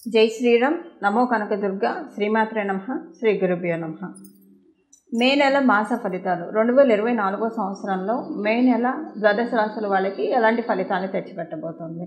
జై శ్రీరామ్ నమో కనకదుర్గ శ్రీమాత్రే నమ శ్రీ గురుభ్యో నమ మే నెల మాస ఫలితాలు రెండు వేల ఇరవై నాలుగో సంవత్సరంలో మే నెల ద్వాదశ రాశుల వాళ్ళకి ఎలాంటి ఫలితాలు తెచ్చిపెట్టబోతుంది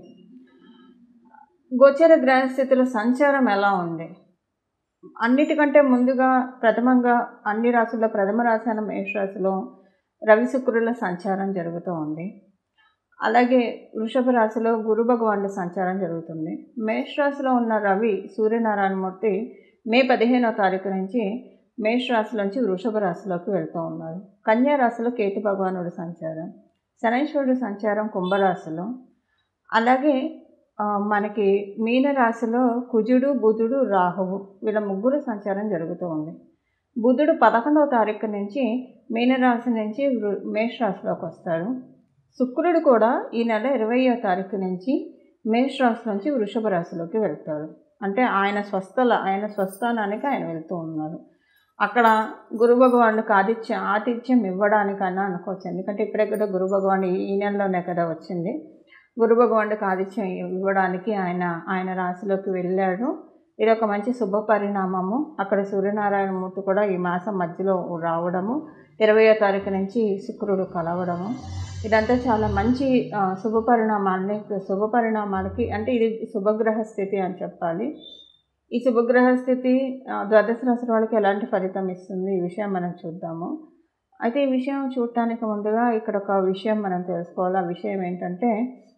గోచర గ్రహస్థితుల సంచారం ఎలా ఉంది అన్నిటికంటే ముందుగా ప్రథమంగా అన్ని రాశుల్లో ప్రథమ రాశి అయిన మేషరాశిలో రవి శుక్రుల సంచారం జరుగుతూ ఉంది అలాగే వృషభ రాశిలో గురు భగవానుడి సంచారం జరుగుతుంది మేష రాశిలో ఉన్న రవి సూర్యనారాయణమూర్తి మే పదిహేనో తారీఖు నుంచి మేష రాశిలోంచి వృషభ రాశిలోకి వెళ్తూ ఉన్నారు కన్యా రాశిలో కేతు భగవానుడి సంచారం శనైశ్వరుడి సంచారం కుంభరాశిలో అలాగే ఆ, మనకి మీన రాశిలో కుజుడు బుధుడు రాహువు వీళ్ళ ముగ్గురు సంచారం జరుగుతూ ఉంది బుధుడు పదకొండవ తారీఖు నుంచి మీనరాశి నుంచి వృ- మేష రాశిలోకి వస్తాడు శుక్రుడు కూడా ఈ నెల ఇరవయో తారీఖు నుంచి మేష రాశి నుంచి వృషభ రాశిలోకి వెళ్తాడు అంటే ఆయన స్వస్థల ఆయన స్వస్థానానికి ఆయన వెళ్తూ ఉన్నారు అక్కడ గురు భగవానుడికి ఆతిథ్యం ఆతిథ్యం ఇవ్వడానికన్నా అనుకోవచ్చు ఎందుకంటే ఇప్పుడే కదా గురు భగవానుడు ఈ- ఈ నెలలోనే కదా వచ్చింది గురు భగవానుడికి ఆతిథ్యం ఇవ్వడానికి ఆయన ఆయన రాశిలోకి వెళ్ళాడు ఇది ఒక మంచి శుభ పరిణామము అక్కడ సూర్యనారాయణమూర్తి కూడా ఈ మాసం మధ్యలో రావడము ఇరవయో తారీఖు నుంచి శుక్రుడు కలవడము ఇదంతా చాలా మంచి ఆ, శుభ పరిణామాన్ని శుభ పరిణామాలకి అంటే ఇది శుభగ్రహ స్థితి అని చెప్పాలి ఈ శుభగ్రహ స్థితి ఆ, ద్వాదశ రాశి వాళ్ళకి ఎలాంటి ఫలితం ఇస్తుంది ఈ విషయం మనం చూద్దాము అయితే ఈ విషయం చూడటానికి ముందుగా ఇక్కడ ఒక విషయం మనం తెలుసుకోవాలి ఆ విషయం ఏంటంటే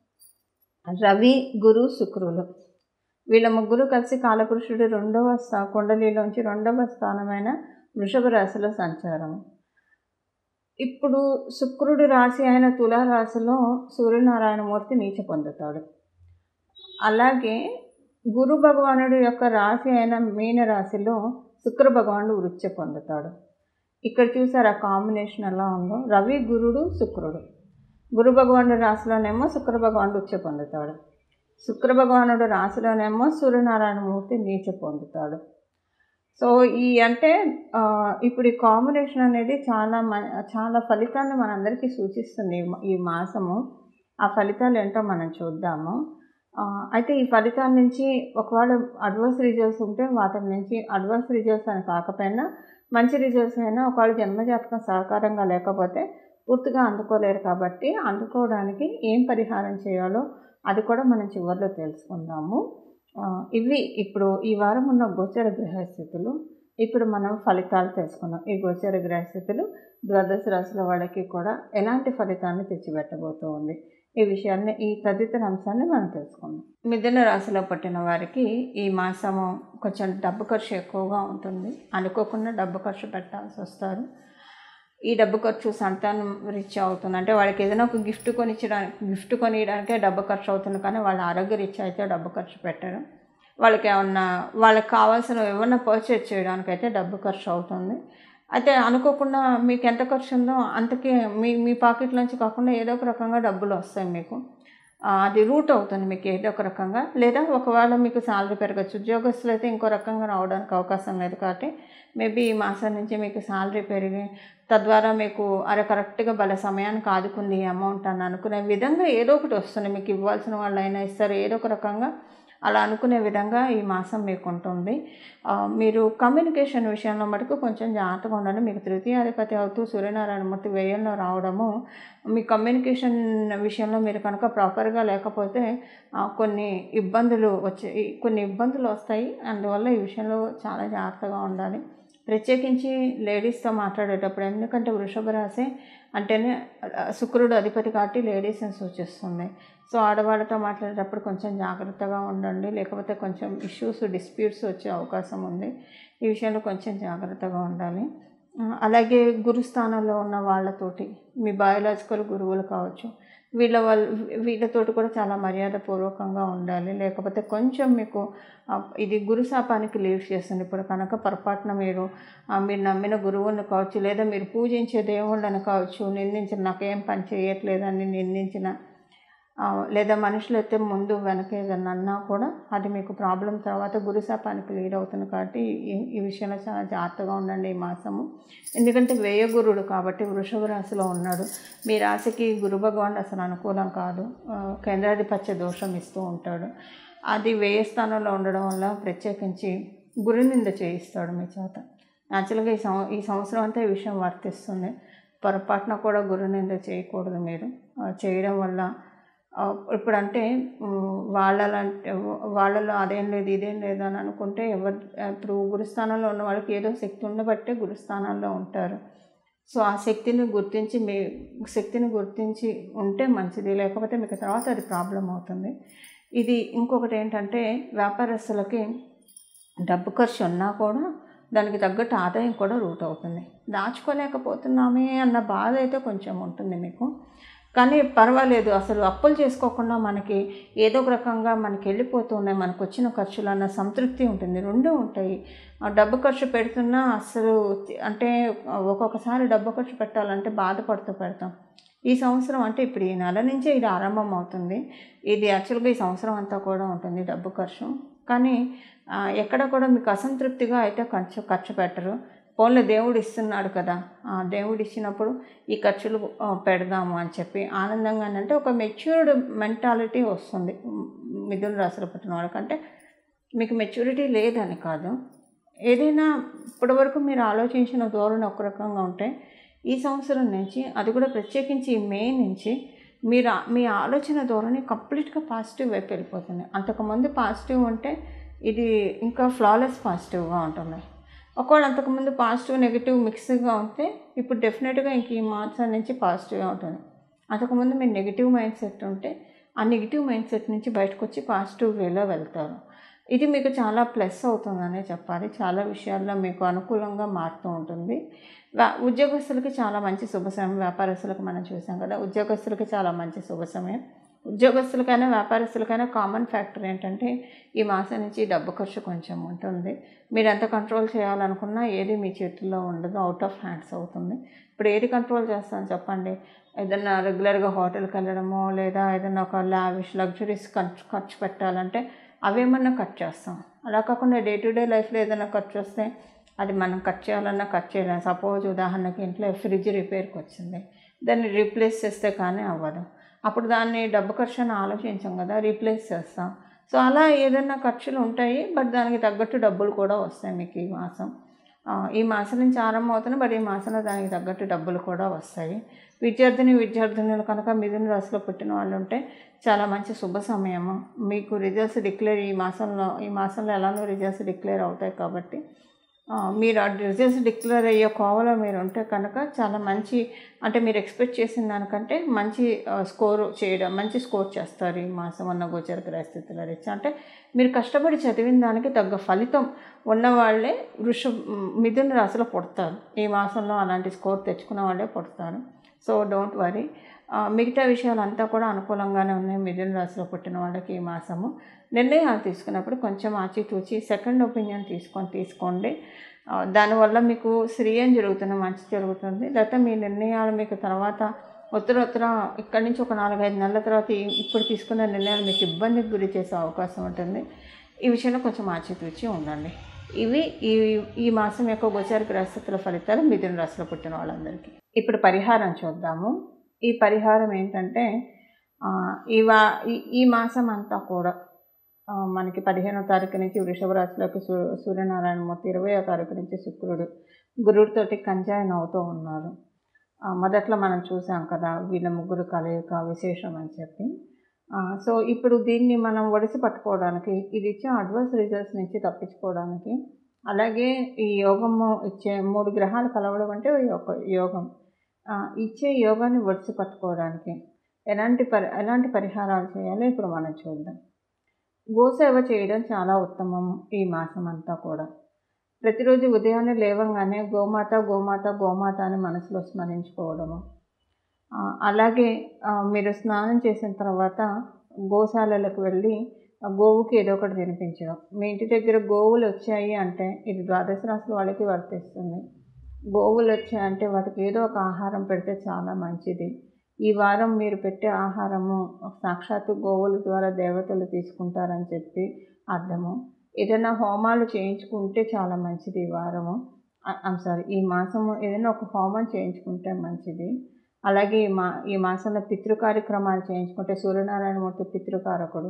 రవి గురు శుక్రులు వీళ్ళ ముగ్గురు కలిసి కాలపురుషుడు రెండవ స్థా కుండలిలోంచి రెండవ స్థానమైన వృషభ రాశిలో సంచారం ఇప్పుడు శుక్రుడు రాశి అయిన తులా రాశిలో సూర్యనారాయణమూర్తి నీచ పొందుతాడు అలాగే గురు భగవానుడు యొక్క రాశి అయిన మీన రాశిలో శుక్ర భగవానుడు వృత్య పొందుతాడు ఇక్కడ చూసారు ఆ కాంబినేషన్ ఎలా ఉందో రవి గురుడు శుక్రుడు గురు భగవానుడు రాశిలోనేమో శుక్ర భగవానుడు ఉచ్చ పొందుతాడు శుక్ర భగవానుడు రాశిలోనేమో సూర్యనారాయణమూర్తి నీచ పొందుతాడు సో ఈ అంటే ఆ, ఇప్పుడు ఈ కాంబినేషన్ అనేది చాలా మ చాలా ఫలితాన్ని మనందరికీ సూచిస్తుంది ఈ మా- ఈ మాసము ఆ ఫలితాలు ఏంటో మనం చూద్దాము ఆ, అయితే ఈ ఫలితాల నుంచి ఒకవేళ అడ్వర్స్ రిజల్ట్స్ ఉంటే వాటి నుంచి అడ్వర్స్ రిజల్ట్స్ అని కాకపోయినా మంచి రిజల్ట్స్ అయినా ఒకవేళ జన్మజాతకం సహకారంగా లేకపోతే పూర్తిగా అందుకోలేరు కాబట్టి అందుకోవడానికి ఏం పరిహారం చేయాలో అది కూడా మనం చివరిలో తెలుసుకుందాము ఆ, ఇవి ఇప్పుడు ఈ వారం ఉన్న గోచర గ్రహస్థితులు ఇప్పుడు మనం ఫలితాలు తెలుసుకున్నాం ఈ గోచర గ్రహస్థితులు ద్వాదశ రాశుల వాళ్ళకి కూడా ఎలాంటి ఫలితాన్ని తెచ్చిపెట్టబోతూ ఉంది ఈ విషయాన్ని ఈ తదితర అంశాన్ని మనం తెలుసుకుందాం మిథున రాశిలో పుట్టిన వారికి ఈ మాసము కొంచెం డబ్బు ఖర్చు ఎక్కువగా ఉంటుంది అనుకోకుండా డబ్బు ఖర్చు పెట్టాల్సి వస్తారు ఈ డబ్బు ఖర్చు సంతానం రీత్యా అవుతుంది అంటే వాళ్ళకి ఏదైనా ఒక గిఫ్ట్ కొనిచ్చడానికి గిఫ్ట్ కొనియడానికే డబ్బు ఖర్చు అవుతుంది కానీ వాళ్ళ ఆరోగ్య రీత్యా అయితే డబ్బు ఖర్చు పెట్టరు వాళ్ళకి ఏమన్నా వాళ్ళకి కావాల్సిన ఏమన్నా పర్చేజ్ చేయడానికైతే డబ్బు ఖర్చు అవుతుంది అయితే అనుకోకుండా మీకు ఎంత ఖర్చు ఉందో అంతకే మీ మీ పాకెట్ నుంచి కాకుండా ఏదో ఒక రకంగా డబ్బులు వస్తాయి మీకు ఆ, అది రూట్ అవుతుంది మీకు ఏదో ఒక రకంగా లేదా ఒకవేళ మీకు శాలరీ పెరగచ్చు ఉద్యోగస్తులు అయితే ఇంకో రకంగా రావడానికి అవకాశం లేదు కాబట్టి మేబీ ఈ మాసం నుంచి మీకు శాలరీ పెరిగి తద్వారా మీకు అరే కరెక్ట్గా భలే సమయానికి ఆదుకుంది ఈ అమౌంట్ అని అనుకునే విధంగా ఏదో ఒకటి వస్తుంది మీకు ఇవ్వాల్సిన వాళ్ళు అయినా ఇస్తారు ఏదో ఒక రకంగా అలా అనుకునే విధంగా ఈ మాసం మీకు ఉంటుంది ఆ, మీరు కమ్యూనికేషన్ విషయంలో మటుకు కొంచెం జాగ్రత్తగా ఉండండి మీకు తృతీయాధిపతి అవుతూ సూర్యనారాయణమూర్తి వ్యయంలో రావడము మీ కమ్యూనికేషన్ విషయంలో మీరు కనుక ప్రాపర్గా లేకపోతే ఆ, కొన్ని ఇబ్బందులు వచ్చే కొన్ని ఇబ్బందులు వస్తాయి అందువల్ల ఈ విషయంలో చాలా జాగ్రత్తగా ఉండాలి ప్రత్యేకించి లేడీస్తో మాట్లాడేటప్పుడు ఎందుకంటే వృషభ రాశి అంటేనే ఆ, శుక్రుడు అధిపతి కాబట్టి లేడీస్ని సూచిస్తుంది సో ఆడవాళ్ళతో మాట్లాడేటప్పుడు కొంచెం జాగ్రత్తగా ఉండండి లేకపోతే కొంచెం ఇష్యూస్ డిస్ప్యూట్స్ వచ్చే అవకాశం ఉంది ఈ విషయంలో కొంచెం జాగ్రత్తగా ఉండాలి ఆ, అలాగే గురుస్థానంలో ఉన్న వాళ్ళతోటి మీ బయోలాజికల్ గురువులు కావచ్చు వీళ్ళ వాళ్ళ వీళ్ళతోటి కూడా చాలా మర్యాదపూర్వకంగా ఉండాలి లేకపోతే కొంచెం మీకు ఆ, ఇది గురు శాపానికి లీడ్ చేస్తుంది ఇప్పుడు కనుక పొరపాటున మీరు ఆ, మీరు నమ్మిన గురువులను కావచ్చు లేదా మీరు పూజించే దేవుళ్ళని కావచ్చు నిందించిన నాకేం పని చేయట్లేదని నిందించిన ఆ, లేదా మనుషులు అయితే ముందు వెనక ఏదన్నా అన్నా కూడా అది మీకు ప్రాబ్లం తర్వాత గురు శాపానికి లీడ్ అవుతుంది కాబట్టి ఈ ఈ విషయంలో చాలా జాగ్రత్తగా ఉండండి ఈ మాసము ఎందుకంటే వ్యయ గురుడు కాబట్టి వృషభ రాశిలో ఉన్నాడు మీ రాశికి గురు భగవానుడు అసలు అనుకూలం కాదు ఆ, కేంద్రాధిపత్య దోషం ఇస్తూ ఉంటాడు అది వ్యయ స్థానంలో ఉండడం వల్ల ప్రత్యేకించి గురునింద చేయిస్తాడు మీ చేత యాక్చువల్గా ఈ సం ఈ సంవత్సరం అంతా ఈ విషయం వర్తిస్తుంది పొరపాటున కూడా గురునింద చేయకూడదు మీరు ఆ, చేయడం వల్ల ఆ, ఇప్పుడంటే ఉమ్, వాళ్ళలంటే వాళ్ళలో అదేం లేదు ఇదేం లేదు అని అనుకుంటే ఎవరు ఇప్పుడు గురుస్థానంలో ఉన్న వాళ్ళకి ఏదో శక్తి ఉండబట్టే గురుస్థానాల్లో ఉంటారు సో ఆ శక్తిని గుర్తించి మీ శక్తిని గుర్తించి ఉంటే మంచిది లేకపోతే మీకు తర్వాత అది ప్రాబ్లం అవుతుంది ఇది ఇంకొకటి ఏంటంటే వ్యాపారస్తులకి డబ్బు ఖర్చు ఉన్నా కూడా దానికి తగ్గట్టు ఆదాయం కూడా రూట్ అవుతుంది దాచుకోలేకపోతున్నామే అన్న బాధ అయితే కొంచెం ఉంటుంది మీకు కానీ పర్వాలేదు అసలు అప్పులు చేసుకోకుండా మనకి ఏదో ఒక రకంగా మనకి వెళ్ళిపోతున్నాయి మనకు వచ్చిన ఖర్చులు అన్న సంతృప్తి ఉంటుంది రెండు ఉంటాయి ఆ డబ్బు ఖర్చు పెడుతున్నా అసలు అంటే ఒక్కొక్కసారి డబ్బు ఖర్చు పెట్టాలంటే బాధపడుతూ పెడతాం ఈ సంవత్సరం అంటే ఇప్పుడు ఈ నెల నుంచే ఇది ఆరంభం అవుతుంది ఇది యాక్చువల్గా ఈ సంవత్సరం అంతా కూడా ఉంటుంది డబ్బు ఖర్చు కానీ ఆ, ఎక్కడ కూడా మీకు అసంతృప్తిగా అయితే ఖర్చు ఖర్చు పెట్టరు పోన్లే దేవుడు ఇస్తున్నాడు కదా ఆ, దేవుడు ఇచ్చినప్పుడు ఈ ఖర్చులు ఆ, పెడదాము అని చెప్పి ఆనందంగా అంటే ఒక మెచ్యూర్డ్ మెంటాలిటీ వస్తుంది మిథున రాశిలో పుట్టిన వాళ్ళకంటే మీకు మెచ్యూరిటీ లేదని కాదు ఏదైనా ఇప్పటివరకు మీరు ఆలోచించిన ధోరణి ఒక రకంగా ఉంటే ఈ సంవత్సరం నుంచి అది కూడా ప్రత్యేకించి ఈ మే నుంచి మీరు ఆ- మీ ఆలోచన ధోరణి కంప్లీట్గా పాజిటివ్ వైపు వెళ్ళిపోతుంది అంతకుముందు పాజిటివ్ ఉంటే ఇది ఇంకా ఫ్లాలెస్ పాజిటివ్గా ఉంటుంది ఒకవేళ అంతకుముందు పాజిటివ్ నెగిటివ్ మిక్స్గా ఉంటే ఇప్పుడు డెఫినెట్గా ఇంక ఈ మాసం నుంచి పాజిటివ్గా ఉంటుంది అంతకుముందు మీరు నెగిటివ్ మైండ్ సెట్ ఉంటే ఆ నెగిటివ్ మైండ్ సెట్ నుంచి బయటకు వచ్చి పాజిటివ్ వేలో వెళ్తారు ఇది మీకు చాలా ప్లస్ అవుతుందనే చెప్పాలి చాలా విషయాల్లో మీకు అనుకూలంగా మారుతూ ఉంటుంది వా- ఉద్యోగస్తులకి చాలా మంచి శుభ సమయం వ్యాపారస్తులకు మనం చూసాం కదా ఉద్యోగస్తులకి చాలా మంచి శుభ సమయం ఉద్యోగస్తులకైనా వ్యాపారస్తులకైనా కామన్ ఫ్యాక్టర్ ఏంటంటే ఈ మాసం నుంచి డబ్బు ఖర్చు కొంచెం ఉంటుంది మీరు ఎంత కంట్రోల్ చేయాలనుకున్నా ఏది మీ చేతుల్లో ఉండదు అవుట్ ఆఫ్ హ్యాండ్స్ అవుతుంది ఇప్పుడు ఏది కంట్రోల్ చేస్తాను చెప్పండి ఏదన్నా రెగ్యులర్గా హోటల్కి వెళ్ళడమో లేదా ఏదైనా ఒక లావిష్ లగ్జరీస్ ఖర్చు ఖర్చు పెట్టాలంటే అవేమన్నా కట్ చేస్తాం అలా కాకుండా డే టు డే లైఫ్లో ఏదైనా ఖర్చు వస్తే అది మనం కట్ చేయాలన్నా కట్ చేయలేం సపోజ్ ఉదాహరణకి ఇంట్లో ఫ్రిడ్జ్ రిపేర్కి వచ్చింది దాన్ని రీప్లేస్ చేస్తే కానీ అవ్వదు అప్పుడు దాన్ని డబ్బు ఖర్చు అని ఆలోచించాం కదా రీప్లేస్ చేస్తాం సో అలా ఏదైనా ఖర్చులు ఉంటాయి బట్ దానికి తగ్గట్టు డబ్బులు కూడా వస్తాయి మీకు ఈ మాసం ఆ, ఈ మాసం నుంచి ఆరంభం అవుతుంది బట్ ఈ మాసంలో దానికి తగ్గట్టు డబ్బులు కూడా వస్తాయి విద్యార్థిని విద్యార్థినులు కనుక మిథున రాశిలో పుట్టిన వాళ్ళు ఉంటే చాలా మంచి శుభ సమయము మీకు రిజల్ట్స్ డిక్లేర్ ఈ మాసంలో ఈ మాసంలో ఎలానో రిజల్ట్స్ డిక్లేర్ అవుతాయి కాబట్టి ఆ, మీరు ఆ రిజల్ట్స్ డిక్లేర్ అయ్యే కోవలో మీరు ఉంటే కనుక చాలా మంచి అంటే మీరు ఎక్స్పెక్ట్ చేసిన దానికంటే మంచి స్కోర్ చేయడం మంచి స్కోర్ చేస్తారు ఈ మాసం అన్న గోచర గ్రహస్థితుల రీత్యా అంటే మీరు కష్టపడి చదివిన దానికి తగ్గ ఫలితం ఉన్నవాళ్ళే వృష మిథున రాశిలో పుడతారు ఈ మాసంలో అలాంటి స్కోర్ తెచ్చుకున్న వాళ్ళే పుడతారు సో డోంట్ వరీ మిగతా విషయాలంతా కూడా అనుకూలంగానే ఉన్నాయి మిథున రాశిలో పుట్టిన వాళ్ళకి ఈ మాసము నిర్ణయాలు తీసుకున్నప్పుడు కొంచెం ఆచితూచి సెకండ్ ఒపీనియన్ తీసుకొని తీసుకోండి ఆ, దానివల్ల మీకు శ్రేయం జరుగుతుంది మంచి జరుగుతుంది లేకపోతే మీ నిర్ణయాలు మీకు తర్వాత ఉత్తర ఉత్తర ఇక్కడి నుంచి ఒక నాలుగైదు నెలల తర్వాత ఈ- ఇప్పుడు తీసుకున్న నిర్ణయాలు మీకు ఇబ్బందికి గురి చేసే అవకాశం ఉంటుంది ఈ విషయంలో కొంచెం ఆచితూచి ఉండండి ఇవి ఈ ఈ మాసం యొక్క గోచార గ్రహస్థితుల ఫలితాలు మిథున రాశిలో పుట్టిన వాళ్ళందరికీ ఇప్పుడు పరిహారం చూద్దాము ఈ పరిహారం ఏంటంటే ఆ, ఈ వా ఈ- ఈ మాసం అంతా కూడా ఆ, మనకి పదిహేనో తారీఖు నుంచి వృషభ రాశిలోకి సూ సూర్యనారాయణమూర్తి ఇరవయో తారీఖు నుంచి శుక్రుడు గురుడితోటి కంజాయన్ అవుతూ ఉన్నారు ఆ, మొదట్లో మనం చూసాం కదా వీళ్ళ ముగ్గురు కలయిక విశేషం అని చెప్పి ఆ, సో ఇప్పుడు దీన్ని మనం ఒడిసి పట్టుకోవడానికి ఇది ఇచ్చే అడ్వర్స్ రిజల్ట్స్ నుంచి తప్పించుకోవడానికి అలాగే ఈ యోగము ఇచ్చే మూడు గ్రహాలు కలవడం అంటే ఒక యోగం ఆ, ఇచ్చే యోగాన్ని ఒడిసి పట్టుకోవడానికి ఎలాంటి పరి ఎలాంటి పరిహారాలు చేయాలో ఇప్పుడు మనం చూద్దాం గోసేవ చేయడం చాలా ఉత్తమం ఈ మాసం అంతా కూడా ప్రతిరోజు ఉదయాన్నే లేవంగానే గోమాత గోమాత గోమాత అని మనసులో స్మరించుకోవడము ఆ, అలాగే ఆ, మీరు స్నానం చేసిన తర్వాత గోశాలలకు వెళ్ళి ఆ గోవుకి ఏదో ఒకటి తినిపించడం మీ ఇంటి దగ్గర గోవులు వచ్చాయి అంటే ఇది ద్వాదశ రాశుల వాళ్ళకి వర్తిస్తుంది గోవులు వచ్చాయంటే వాటికి ఏదో ఒక ఆహారం పెడితే చాలా మంచిది ఈ వారం మీరు పెట్టే ఆహారము సాక్షాత్తు గోవుల ద్వారా దేవతలు తీసుకుంటారని చెప్పి అర్థము ఏదైనా హోమాలు చేయించుకుంటే చాలా మంచిది ఈ వారము ఐమ్ సారీ ఈ మాసము ఏదైనా ఒక హోమం చేయించుకుంటే మంచిది అలాగే ఈ మా ఈ మాసంలో పితృ కార్యక్రమాలు చేయించుకుంటే సూర్యనారాయణమూర్తి పితృకారకుడు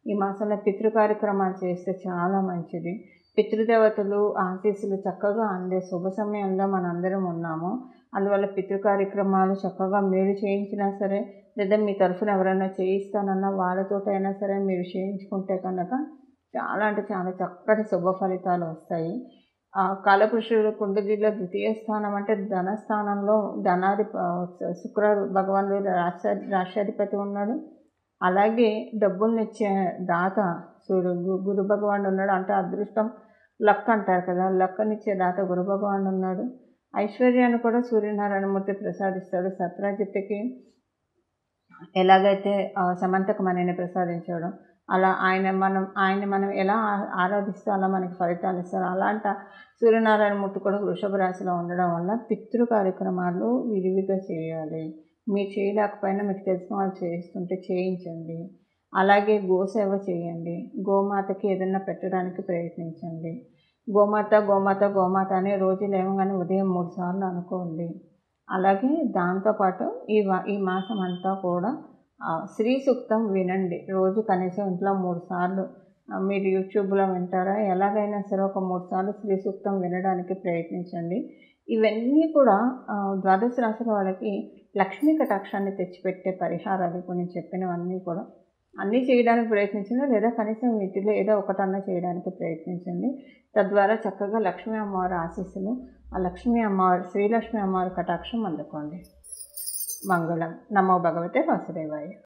ఈ మాసంలో పితృ కార్యక్రమాలు చేస్తే చాలా మంచిది పితృదేవతలు ఆశీస్సులు చక్కగా అందే శుభ సమయంలో మనందరం ఉన్నాము అందువల్ల పితృ కార్యక్రమాలు చక్కగా మీరు చేయించినా సరే లేదా మీ తరఫున ఎవరైనా చేయిస్తానన్నా వాళ్ళతోటైనా సరే మీరు చేయించుకుంటే కనుక చాలా అంటే చాలా చక్కటి శుభ ఫలితాలు వస్తాయి ఆ కాలపురుషుడు కుండలిలో ద్వితీయ స్థానం అంటే ధనస్థానంలో ధనాధి శుక్ర భగవానుడు రాష్ట్ర రాష్ట్రాధిపతి ఉన్నాడు అలాగే డబ్బుల్నిచ్చే దాత సూర్యుడు గురు భగవానుడు ఉన్నాడు అంటే అదృష్టం లక్ అంటారు కదా లక్కనిచ్చే దాత గురు భగవానుడు ఉన్నాడు ఐశ్వర్యాన్ని కూడా సూర్యనారాయణమూర్తి ప్రసాదిస్తాడు సత్రాజిత్తుకి ఎలాగైతే సమంతకమణిని ప్రసాదించాడో అలా ఆయన మనం ఆయన మనం ఎలా ఆరాధిస్తే అలా మనకి ఫలితాలు ఇస్తారు అలాంట సూర్యనారాయణమూర్తి కూడా వృషభ రాశిలో ఉండడం వల్ల పితృ కార్యక్రమాలు విరివిగా చేయాలి మీరు చేయలేకపోయినా మీకు తెలిసిన వాళ్ళు చేస్తుంటే చేయించండి అలాగే గోసేవ చేయండి గోమాతకి ఏదైనా పెట్టడానికి ప్రయత్నించండి గోమాత గోమాత గోమాత అనే రోజు లేవగానే ఉదయం మూడు సార్లు అనుకోండి అలాగే దాంతోపాటు ఈ ఈ మాసం అంతా కూడా శ్రీ సూక్తం వినండి రోజు కనీసం ఇంట్లో మూడు సార్లు మీరు యూట్యూబ్లో వింటారా ఎలాగైనా సరే ఒక మూడు సార్లు శ్రీ సూక్తం వినడానికి ప్రయత్నించండి ఇవన్నీ కూడా ద్వాదశ రాశుల వాళ్ళకి లక్ష్మీ కటాక్షాన్ని తెచ్చిపెట్టే పరిహారాలు ఇప్పుడు నేను చెప్పినవన్నీ కూడా అన్నీ చేయడానికి ప్రయత్నించండి లేదా కనీసం వీటిలో ఏదో ఒకటన్నా చేయడానికి ప్రయత్నించండి తద్వారా చక్కగా లక్ష్మీ అమ్మవారి ఆశీస్సులు ఆ లక్ష్మీ అమ్మవారి శ్రీలక్ష్మి అమ్మవారి కటాక్షం అందుకోండి మంగళం నమో భగవతే వాసుదేవాయ